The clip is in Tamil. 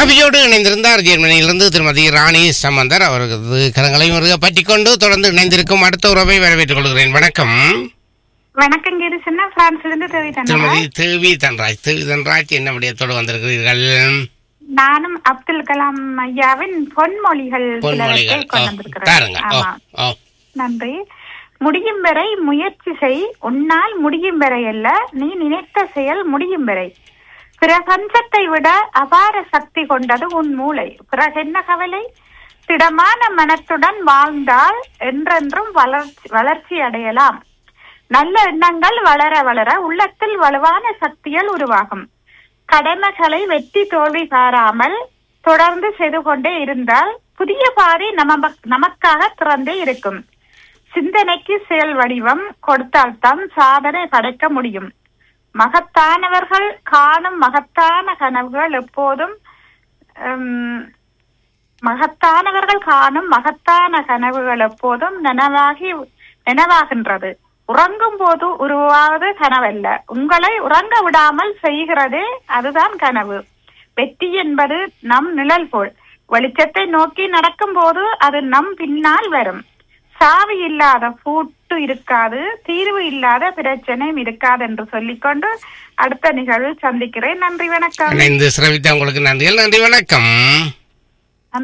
அவையோடு இணைந்திருந்தார் ஜெர்மனியிலிருந்து திருமதி ராணி சம்பந்தர் அவரது கரங்களை முருக பற்றிக் கொண்டு தொடர்ந்து இணைந்திருக்கும் அடுத்த உறவை வரவேற்றுக் கொள்கிறேன் வணக்கம் வணக்கம் கிருஷ்ணா பிரான்ஸ்ல இருந்து தேவி திருமதி தேவி தன்ராஜ் தேவி தன்ராஜ் என்ன விடயத்தோடு வந்திருக்கிறீர்கள் நானும் அப்துல் கலாம் ஐயாவின் பொன்மொழிகள் பொன்மொழிகள் சிலவற்றை கொண்டு ஓ, வந்திருக்கிறேன் தாருங்க ஓ ஆமா ஓ நன்றி முடியும் வரை முயற்சி செய் உன்னால் முடியும் வரை அல்ல நீ நினைத்த செயல் முடியும் வரை பிரபஞ்சத்தை விட அபார சக்தி கொண்டது உன் மூளை பிறகு என்ன கவலை திடமான மனத்துடன் வாழ்ந்தால் என்றென்றும் வளர்ச்சி வளர்ச்சி அடையலாம் நல்ல எண்ணங்கள் வளர வளர உள்ளத்தில் வலுவான சக்திகள் உருவாகும் கடமைகளை வெற்றி தோல்வி பாராமல் தொடர்ந்து செய்து கொண்டே இருந்தால் புதிய பாதை நம நமக்காக திறந்தே இருக்கும் சிந்தனைக்கு செயல் வடிவம் கொடுத்தால்தான் சாதனை படைக்க முடியும் மகத்தானவர்கள் காணும் மகத்தான கனவுகள் எப்போதும் உம், மகத்தானவர்கள் காணும் மகத்தான கனவுகள் எப்போதும் நனவாகி நனவாகின்றது உறங்கும் போது உருவாவது கனவல்ல உங்களை உறங்க விடாமல் செய்கிறதே அதுதான் கனவு வெற்றி என்பது நம் நிழல் போல் வெளிச்சத்தை நோக்கி நடக்கும் போது அது நம் பின்னால் வரும் சாவி இல்லாத பூட்டு இருக்காது தீர்வு இல்லாத பிரச்சனையும் இருக்காது என்று சொல்லிக்கொண்டு அடுத்த நிகழ்வில் சந்திக்கிறேன் நன்றி வணக்கம் இணைந்து சிரவித்த உங்களுக்கு நன்றிகள் நன்றி வணக்கம்